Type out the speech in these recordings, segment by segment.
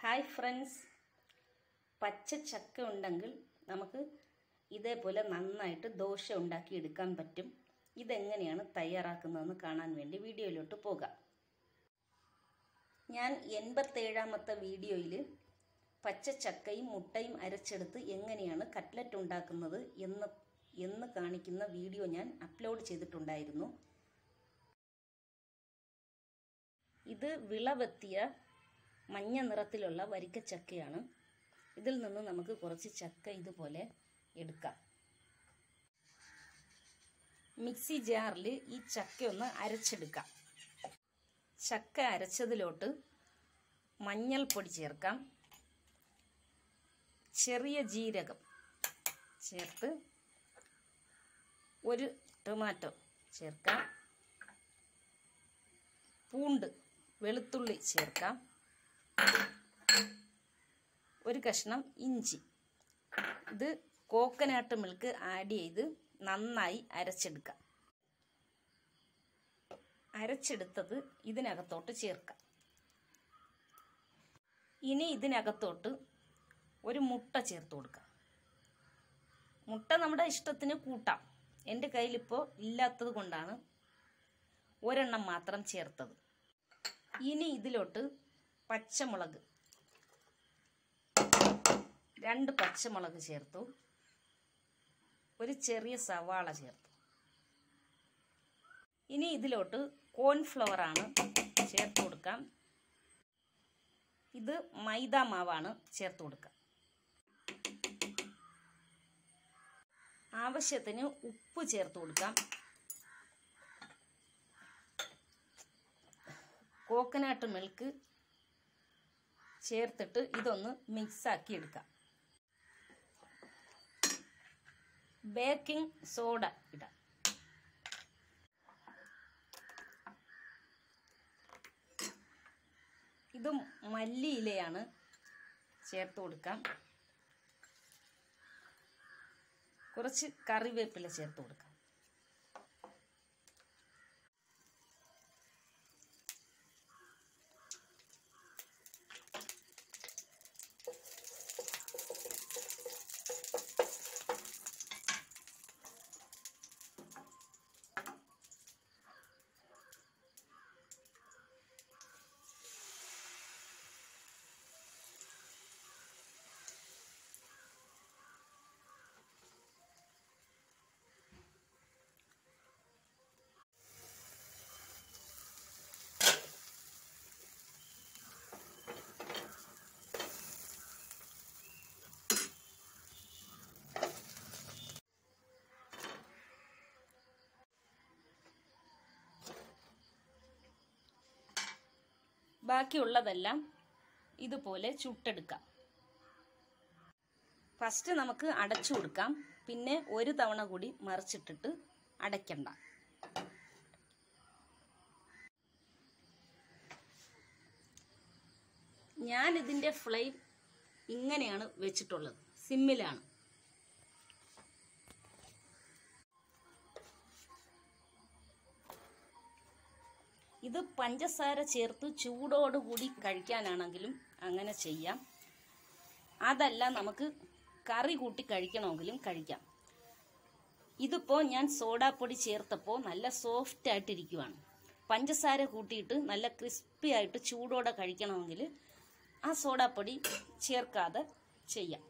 hi friends പച്ച ചക്ക ഉണ്ടെങ്കിൽ നമുക്ക് ഇതേപോലെ നന്നായിട്ട് ദോശ ഉണ്ടാക്കി എടുക്കാൻ പറ്റും ഇതെങ്ങനെയാണ് തയ്യാറാക്കുന്നതെന്ന് കാണാൻ വേണ്ടി വീഡിയോയിലോട്ട് പോകാം ഞാൻ എൺപത്തേഴാമത്തെ വീഡിയോയിൽ പച്ച ചക്കയും മുട്ടയും അരച്ചെടുത്ത് എങ്ങനെയാണ് കട്ട്ലറ്റ് ഉണ്ടാക്കുന്നത് എന്ന് എന്ന് കാണിക്കുന്ന വീഡിയോ ഞാൻ അപ്ലോഡ് ചെയ്തിട്ടുണ്ടായിരുന്നു ഇത് വിളവെത്തിയ മഞ്ഞ നിറത്തിലുള്ള വരിക്കച്ചക്കയാണ് ഇതിൽ നിന്ന് നമുക്ക് കുറച്ച് ചക്ക ഇതുപോലെ എടുക്കാം മിക്സി ജാറിൽ ഈ ചക്ക ഒന്ന് അരച്ചെടുക്കാം ചക്ക അരച്ചതിലോട്ട് മഞ്ഞൾപ്പൊടി ചേർക്കാം ചെറിയ ജീരകം ചേർത്ത് ഒരു ടൊമാറ്റോ ചേർക്കാം പൂണ്ട് വെളുത്തുള്ളി ചേർക്കാം ഒരു കഷ്ണം ഇഞ്ചി ഇത് കോക്കനട്ട് മിൽക്ക് ആഡ് ചെയ്ത് നന്നായി അരച്ചെടുക്കാം അരച്ചെടുത്തത് ഇതിനകത്തോട്ട് ചേർക്കാം ഇനി ഇതിനകത്തോട്ട് ഒരു മുട്ട ചേർത്ത് കൊടുക്കാം മുട്ട നമ്മുടെ ഇഷ്ടത്തിന് കൂട്ടാം എൻ്റെ കയ്യിലിപ്പോൾ ഇല്ലാത്തത് കൊണ്ടാണ് ഒരെണ്ണം മാത്രം ചേർത്തത് ഇനി ഇതിലോട്ട് പച്ചമുളക് രണ്ട് പച്ചമുളക് ചേർത്തു ഒരു ചെറിയ സവാള ചേർത്തു ഇനി ഇതിലോട്ട് കോൺഫ്ലവറാണ് ചേർത്ത് കൊടുക്കാം ഇത് മൈദ മാവാണ് ചേർത്ത് കൊടുക്കുക ആവശ്യത്തിന് ഉപ്പ് ചേർത്ത് കൊടുക്കാം കോക്കനട്ട് മിൽക്ക് ചേർത്തിട്ട് ഇതൊന്ന് മിക്സാക്കി എടുക്കാം ബേക്കിംഗ് സോഡ ഇടാം ഇത് മല്ലിയിലയാണ് ചേർത്ത് കൊടുക്കാം കുറച്ച് കറിവേപ്പില ചേർത്ത് കൊടുക്കാം ബാക്കിയുള്ളതെല്ലാം ഇതുപോലെ ചുട്ടെടുക്കാം ഫസ്റ്റ് നമുക്ക് അടച്ചു കൊടുക്കാം പിന്നെ ഒരു തവണ കൂടി മറിച്ചിട്ടിട്ട് അടയ്ക്കണ്ട ഞാൻ ഇതിൻ്റെ ഫ്ലെയിം ഇങ്ങനെയാണ് വെച്ചിട്ടുള്ളത് സിമ്മിലാണ് ഇത് പഞ്ചസാര ചേർത്ത് ചൂടോടുകൂടി കഴിക്കാനാണെങ്കിലും അങ്ങനെ ചെയ്യാം അതല്ല നമുക്ക് കറി കൂട്ടി കഴിക്കണമെങ്കിലും കഴിക്കാം ഇതിപ്പോൾ ഞാൻ സോഡാപ്പൊടി ചേർത്തപ്പോൾ നല്ല സോഫ്റ്റ് ആയിട്ടിരിക്കുവാണ് പഞ്ചസാര കൂട്ടിയിട്ട് നല്ല ക്രിസ്പി ആയിട്ട് ചൂടോടെ കഴിക്കണമെങ്കിൽ ആ സോഡാപ്പൊടി ചേർക്കാതെ ചെയ്യാം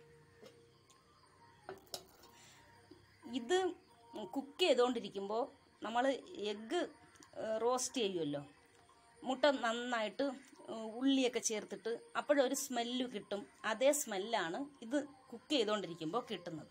ഇത് കുക്ക് ചെയ്തുകൊണ്ടിരിക്കുമ്പോൾ നമ്മൾ എഗ്ഗ് റോസ്റ്റ് ചെയ്യുമല്ലോ മുട്ട നന്നായിട്ട് ഉള്ളിയൊക്കെ ചേർത്തിട്ട് അപ്പോഴൊരു സ്മെല്ല് കിട്ടും അതേ സ്മെല്ലാണ് ഇത് കുക്ക് ചെയ്തുകൊണ്ടിരിക്കുമ്പോൾ കിട്ടുന്നത്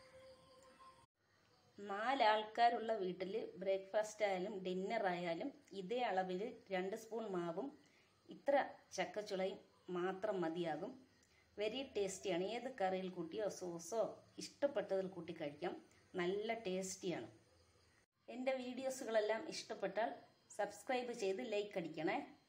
നാലാൾക്കാരുള്ള വീട്ടിൽ ബ്രേക്ക്ഫാസ്റ്റ് ആയാലും ഡിന്നർ ആയാലും ഇതേ അളവിൽ രണ്ട് സ്പൂൺ മാവും ഇത്ര ചക്കച്ചുളയും മാത്രം മതിയാകും വെരി ടേസ്റ്റിയാണ് ഏത് കറിയിൽ കൂട്ടിയോ സോസോ ഇഷ്ടപ്പെട്ടതിൽ കൂട്ടി കഴിക്കാം നല്ല ടേസ്റ്റിയാണ് എൻ്റെ വീഡിയോസുകളെല്ലാം ഇഷ്ടപ്പെട്ടാൽ സബ്സ്ക്രൈബ് ചെയ്ത് ലൈക്ക് അടിക്കണേ